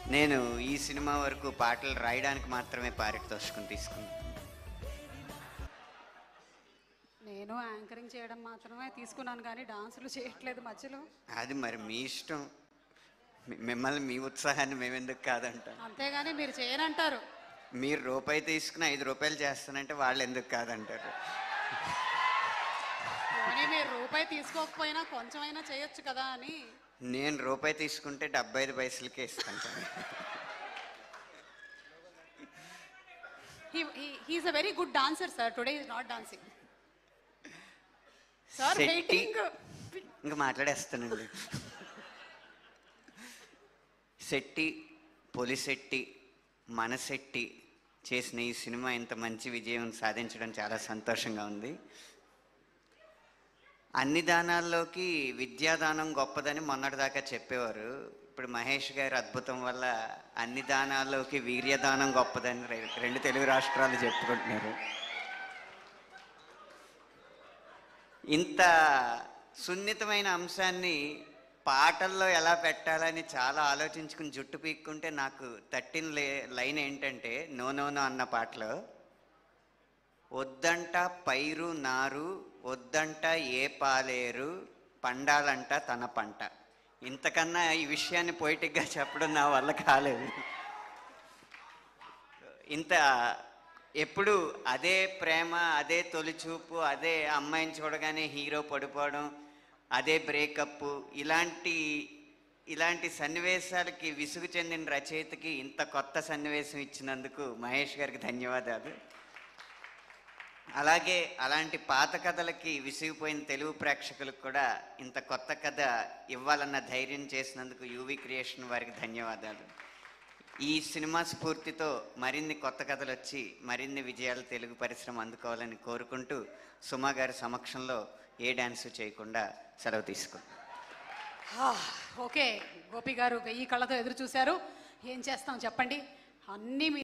నేను ఈ సినిమా వరకు పాటలు రాయడానికి మాత్రమే పారితోషికం తీసుకున్నాను నేను యాంకరింగ్ చేయడం మాత్రమే తీసుకున్నాను కానీ డాన్సులు చేయట్లేదు మధ్యలో అది మరి మీ ఇష్టం మీ- మిమ్మల్ని మీ ఉత్సాహాన్ని మేమెందుకు కాదంటాం అంతేగాని మీరు చేయనంటారు మీరు రూపాయి తీసుకుని ఐదు రూపాయలు చేస్తానంటే వాళ్ళు ఎందుకు కాదంటారు పోనీ మీరు రూపాయి తీసుకోకపోయినా కొంచెమైనా చేయొచ్చు కదా అని నేను రూపాయి తీసుకుంటే డెబ్బై ఐదు పైసలకే ఇస్తాను he's a very good dancer sir today is not dancing sir Shetty. Waiting ఇంకా మాట్లాడేస్తానండి శెట్టి పొలిశెట్టి మనశెట్టి చేసిన ఈ సినిమా ఇంత మంచి విజయం సాధించడం చాలా సంతోషంగా ఉంది అన్ని దానాల్లోకి విద్యాదానం గొప్పదని మొన్నటిదాకా చెప్పేవారు ఇప్పుడు మహేష్ గారి అద్భుతం వల్ల అన్ని దానాల్లోకి వీర్యదానం గొప్పదని రె- రెండు తెలుగు రాష్ట్రాలు చెప్పుకుంటున్నారు ఇంత సున్నితమైన అంశాన్ని పాటల్లో ఎలా పెట్టాలని చాలా ఆలోచించుకుని జుట్టు పీక్కుంటే నాకు తట్టిన లే లైన్ ఏంటంటే నో నో నో అన్న పాటలో వద్దంట పైరు నారు వద్దంట ఏ పాలేరు పండాలంట తన పంట ఇంతకన్నా ఈ విషయాన్ని పొయిటిక్గా చెప్పడం నా వల్ల కాలేదు ఇంత ఎప్పుడు అదే ప్రేమ అదే తొలిచూపు అదే అమ్మాయిని చూడగానే హీరో పడిపోవడం అదే బ్రేకప్ ఇలాంటి ఇలాంటి సన్నివేశాలకి విసుగు చెందిన రచయితకి ఇంత కొత్త సన్నివేశం ఇచ్చినందుకు మహేష్ గారికి ధన్యవాదాలు అలాగే అలాంటి పాత కథలకి విసిగిపోయిన తెలుగు ప్రేక్షకులకు కూడా ఇంత కొత్త కథ ఇవ్వాలన్న ధైర్యం చేసినందుకు యూవి క్రియేషన్ వారికి ధన్యవాదాలు ఈ సినిమా స్ఫూర్తితో మరిన్ని కొత్త కథలు వచ్చి మరిన్ని విజయాలు తెలుగు పరిశ్రమ అందుకోవాలని కోరుకుంటూ సుమా గారి సమక్షంలో ఏ డ్యాన్సు చేయకుండా సెలవు తీసుకుంటాం ఓకే గోపి గారు వెయ్యి కళ్ళతో ఎదురు చూశారు ఏం చేస్తాం చెప్పండి అన్నీ మీ